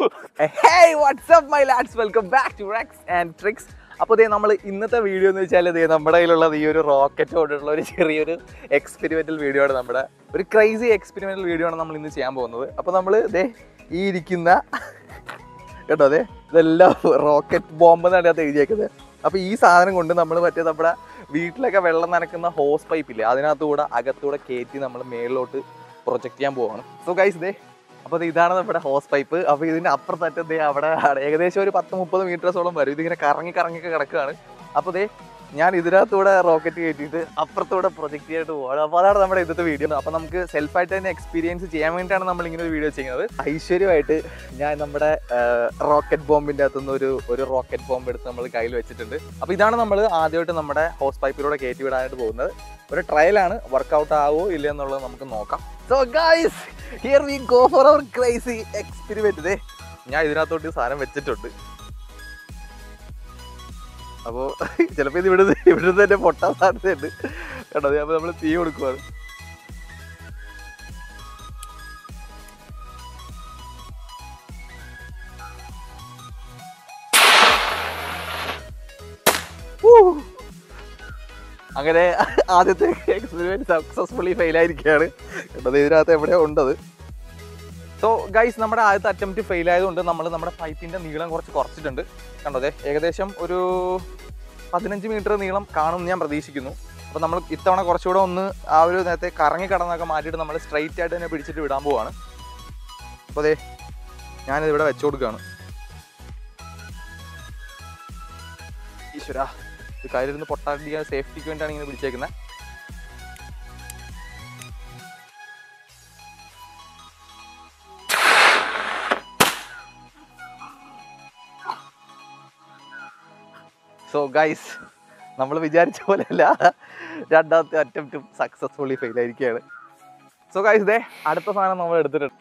Hey what's up my lads welcome back to rex and tricks അപ്പോൾ ഇതേ നമ്മൾ ഇന്നത്തെ വീഡിയോ എന്ന് വെച്ചാൽ ഇതേ നമ്മുടെ കയ്യിലുള്ളത് ഈ ഒരു റോക്കറ്റ് കൊണ്ടുള്ള ഒരു ചെറിയൊരു എക്സ്പെരിമെന്റൽ വീഡിയോ ആണ് നമ്മുടെ ഒരു ക്രൈസി എക്സ്പെരിമെന്റൽ വീഡിയോ ആണ് നമ്മൾ ഇന്ന് ചെയ്യാൻ പോകുന്നത് അപ്പോൾ നമ്മൾ ഇതേ ഈ ഇരിക്കുന്ന കേട്ടോ അതെ ഇതെല്ലാം റോക്കറ്റ് ബോംബ് എന്നാണ് അതിനകത്ത് എഴുതിയേക്കുന്നത് അപ്പോൾ ഈ സാധനം കൊണ്ട് നമ്മൾ മറ്റേ നമ്മുടെ വീട്ടിലൊക്കെ വെള്ളം നനക്കുന്ന ഹോസ് പൈപ്പ് ഇല്ലേ അതിനകത്തൂടെ അകത്തൂടെ കയറ്റി നമ്മൾ മേളിലോട്ട് പ്രൊജക്റ്റ് ചെയ്യാൻ പോവാണ് സോ ഗൈസ് ഇതേ അപ്പോൾ ദേ ഇതാണ് നമ്മുടെ ഹോസ് പൈപ്പ് അപ്പോൾ ഇതിൻ്റെ അപ്പുറത്തറ്റം ദേ അവിടെ ഏകദേശം ഒരു പത്ത് മുപ്പത് മീറ്റേഴ്സോളം വരും ഇതിങ്ങനെ കറങ്ങി കറങ്ങിയൊക്കെ കിടക്കുകയാണ് അപ്പോൾ ദേ ഞാൻ ഇതിനകത്തൂടെ റോക്കറ്റ് കയറ്റിയിട്ട് അപ്പുറത്തൂടെ പ്രൊജക്റ്റ് ചെയ്തിട്ട് പോകണം അപ്പോൾ അതാണ് നമ്മുടെ ഇന്നത്തെ വീഡിയോ അപ്പോൾ നമുക്ക് സെൽഫായിട്ട് തന്നെ എക്സ്പീരിയൻസ് ചെയ്യാൻ വേണ്ടിയിട്ടാണ് നമ്മൾ ഇങ്ങനെ ഒരു വീഡിയോ ചെയ്യുന്നത് ഐശ്വര്യമായിട്ട് ഞാൻ നമ്മുടെ റോക്കറ്റ് ബോംബിൻ്റെ അകത്തുനിന്ന് ഒരു ഒരു റോക്കറ്റ് ബോംബ് എടുത്ത് നമ്മൾ കയ്യിൽ വെച്ചിട്ടുണ്ട് അപ്പോൾ ഇതാണ് നമ്മൾ ആദ്യമായിട്ട് നമ്മുടെ ഹോസ് പൈപ്പിലൂടെ കയറ്റി വിടാനായിട്ട് പോകുന്നത് ഒരു ട്രയലാണ് വർക്കൗട്ട് ആവോ ഇല്ല എന്നുള്ളത് നമുക്ക് നോക്കാം so guys here we go for our crazy experiment ദേ ഞാൻ ഇതിനകത്തോട്ട് ഈ സാധനം വെച്ചിട്ടുണ്ട് അപ്പോൾ ചിലപ്പോൾ ഇത് ഇവിടുന്ന് ഇവിടുന്ന് തന്നെ പൊട്ടാൻ സാധ്യതയുണ്ട് കേട്ടോ അപ്പോൾ നമ്മൾ തീ കൊടുക്കുവാണ് Woo! അങ്ങനെ ആദ്യത്തെ എക്സ്പെരിമെന്റ് സക്സസ്ഫുള്ളി ഫെയിൽ ആയിരിക്കുകയാണ് കേട്ടത് ഇതിനകത്ത് എവിടെയോ ഉണ്ടത് സോ ഗൈസ് നമ്മുടെ ആദ്യത്തെ അറ്റംപ്റ്റ് ഫെയിൽ ആയതുകൊണ്ട് നമ്മൾ നമ്മുടെ പൈപ്പിന്റെ നീളം കുറച്ച് കുറച്ചിട്ടുണ്ട് കണ്ടതേ ഏകദേശം ഒരു പതിനഞ്ച് മീറ്റർ നീളം കാണും ഞാൻ പ്രതീക്ഷിക്കുന്നു അപ്പോൾ നമ്മൾ ഇത്തവണ കുറച്ചുകൂടെ ഒന്ന് ആ ഒരു നേരത്തെ കറങ്ങി കടന്നൊക്കെ മാറ്റിയിട്ട് നമ്മൾ സ്ട്രൈറ്റ് ആയിട്ട് തന്നെ പിടിച്ചിട്ട് വിടാൻ പോവാണ് അപ്പോൾ അതെ ഞാനിത് ഇവിടെ വെച്ചു കൊടുക്കുകയാണ് ഈശ്വര ഇത് കയ്യിലിരുന്ന് പൊട്ടാണ്ടിരിക്കാൻ സേഫ്റ്റിക്ക് വേണ്ടിയാണ് ഇങ്ങനെ പിടിച്ചേക്കുന്നത് സോ ഗൈസ് നമ്മൾ വിചാരിച്ച പോലെയല്ല രണ്ടാമത്തെ അറ്റംപ്റ്റും സക്സസ്ഫുള്ളി ഫെയിൽ ആയിരിക്കുകയാണ് സോ ഗൈസ് ഇതേ അടുത്ത സാധനം നമ്മൾ എടുത്തിട്ടുണ്ട്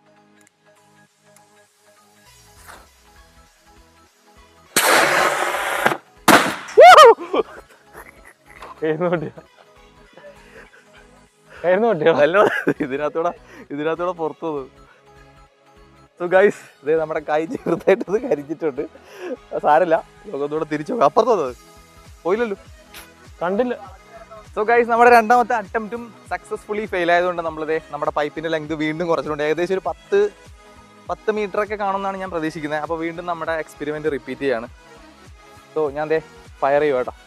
നല്ല ഇതിനകത്തൂടെ ഇതിനകത്തൂടെ പുറത്തു പോകുന്നത് സോ ഗൈസ് ഇതേ നമ്മുടെ കൈ ചെറുതായിട്ട് ഇത് കരിച്ചിട്ടുണ്ട് സാരല്ല ലോകത്തൂടെ തിരിച്ചു പോകും അപ്പുറത്ത് വന്നത് പോയില്ലല്ലോ കണ്ടില്ല സോ ഗൈസ് നമ്മുടെ രണ്ടാമത്തെ അറ്റംപ്റ്റും സക്സസ്ഫുള്ളി ഫെയിൽ ആയതുകൊണ്ട് നമ്മളിതേ നമ്മുടെ പൈപ്പിന്റെ ലെങ്ത് വീണ്ടും കുറച്ചിട്ടുണ്ട് ഏകദേശം ഒരു പത്ത് പത്ത് മീറ്റർ ഒക്കെ കാണുമെന്നാണ് ഞാൻ പ്രതീക്ഷിക്കുന്നത് അപ്പോൾ വീണ്ടും നമ്മുടെ എക്സ്പെരിമെന്റ് റിപ്പീറ്റ് ചെയ്യാണ് സോ ഞാൻ ദേ ഫയർ ചെയ്യുക കേട്ടോ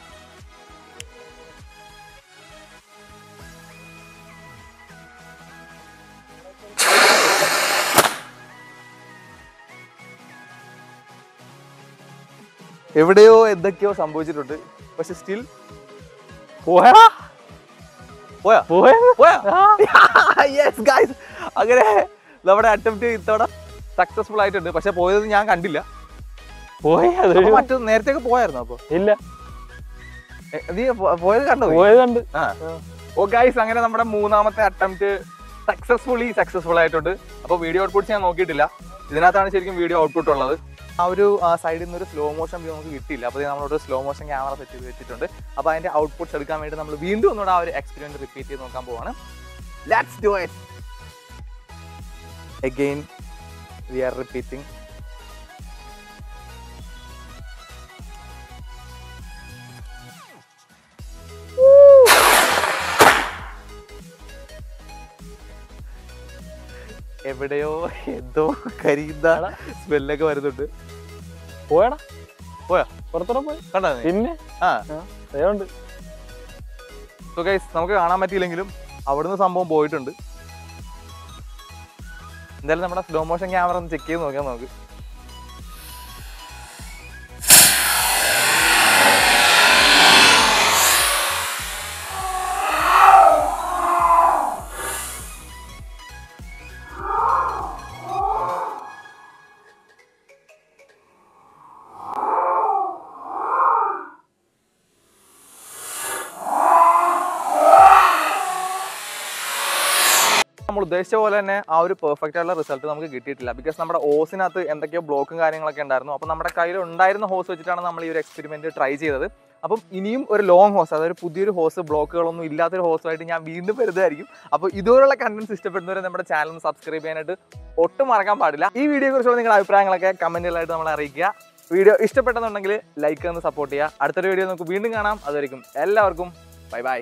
എവിടെയോ എന്തൊക്കെയോ സംഭവിച്ചിട്ടുണ്ട് പക്ഷെ സ്റ്റിൽ പോയാ പോയാ പോയാ പോയാ യെസ് ഗൈസ് അങ്ങനെ നമ്മുടെ അറ്റംപ്റ്റ് ഇത്തവണ സക്സസ്ഫുൾ ആയിട്ടുണ്ട് പക്ഷെ പോയത് ഞാൻ കണ്ടില്ല പോയാ അത് അപ്പൊ മറ്റു നേരത്തെ പോയായിരുന്നു അപ്പൊ ഇല്ല എ, നീ പോ- പോയത് കണ്ടോ നീ? പോയത് കണ്ട് ആ ഓ ഗൈസ് അങ്ങനെ നമ്മുടെ മൂന്നാമത്തെ അറ്റംപ്റ്റ് സക്സസ്ഫുള്ളി സക്സസ്ഫുൾ ആയിട്ടുണ്ട് അപ്പോൾ വീഡിയോ ഔട്ട്പുട്ട്സ് ഞാൻ നോക്കിയിട്ടില്ല ഇതിനകത്താണ് ശരിക്കും വീഡിയോ ഔട്ട്പുട്ട് ഉള്ളത് ആ ഒരു സൈഡിൽ നിന്ന് ഒരു സ്ലോ മോഷൻ വ്യൂ നമുക്ക് കിട്ടിയില്ല അപ്പോൾ നമ്മളോട് സ്ലോ മോഷൻ ക്യാമറ സെറ്റ് ചെയ്ത് വെച്ചിട്ടുണ്ട് അപ്പോൾ അതിന്റെ ഔട്ട്പുട്ട്സ് എടുക്കാൻ വേണ്ടി നമ്മൾ വീണ്ടും ഒന്നുകൂടെ ആ ഒരു എക്സ്പീരിയൻസ് റിപ്പീറ്റ് ചെയ്ത് നോക്കാൻ പോവാണ് let's do it again we are repeating എവിടെയോ എന്തോ കരിയുന്ന സ്മെല്ലൊക്കെ വരുന്നുണ്ട് പോയടാ പോയാ പുറത്തോടെ പോയി കണ്ടാ നീ? പിന്നെ ആ ദയവുണ്ട് സോ ഗൈസ് നമുക്ക് കാണാൻ പറ്റിയില്ലെങ്കിലും അവിടുന്ന് സംഭവം പോയിട്ടുണ്ട് എന്തായാലും നമ്മുടെ സ്ലോ മോഷൻ ക്യാമറ ഒന്ന് ചെക്ക് ചെയ്ത് നോക്കാം നമുക്ക് നമ്മൾ ഉദ്ദേശിച്ച പോലെ തന്നെ ആ ഒരു പെർഫെക്റ്റ് ആയിട്ടുള്ള റിസൾട്ട് നമുക്ക് കിട്ടിയിട്ടില്ല ബിക്കോസ് നമ്മുടെ ഓസിനകത്ത് എന്തൊക്കെയോ ബ്ലോക്കും കാര്യങ്ങളൊക്കെ ഉണ്ടായിരുന്നു അപ്പോൾ നമ്മുടെ കയ്യിൽ ഉണ്ടായിരുന്ന ഹോസ് വെച്ചിട്ടാണ് നമ്മൾ ഈ ഒരു എക്സ്പെരിമെന്റ് ട്രൈ ചെയ്തത് അപ്പം ഇനിയും ഒരു ലോങ് ഹോസ് അതായത് പുതിയൊരു ഹോസ് ബ്ലോക്കുകളൊന്നും ഇല്ലാത്തൊരു ഹോസുമായിട്ട് ഞാൻ വീണ്ടും വരുന്നതായിരിക്കും അപ്പോൾ ഇതുപോലുള്ള കണ്ടന്റ്സ് ഇഷ്ടപ്പെടുന്നവരെ നമ്മുടെ ചാനൽ ഒന്ന് സബ്സ്ക്രൈബ് ചെയ്യാനായിട്ട് ഒട്ടും മറക്കാൻ പാടില്ല ഈ വീഡിയോയെ കുറിച്ചുള്ള നിങ്ങളുടെ അഭിപ്രായങ്ങളൊക്കെ കമന്റുകളായിട്ട് നമ്മളെ അറിയിക്കുക വീഡിയോ ഇഷ്ടപ്പെട്ടെന്നുണ്ടെങ്കിൽ ലൈക്ക് ഒന്ന് സപ്പോർട്ട് ചെയ്യുക അടുത്തൊരു വീഡിയോ നമുക്ക് വീണ്ടും കാണാം അതുവരെയും എല്ലാവർക്കും ബൈ ബൈ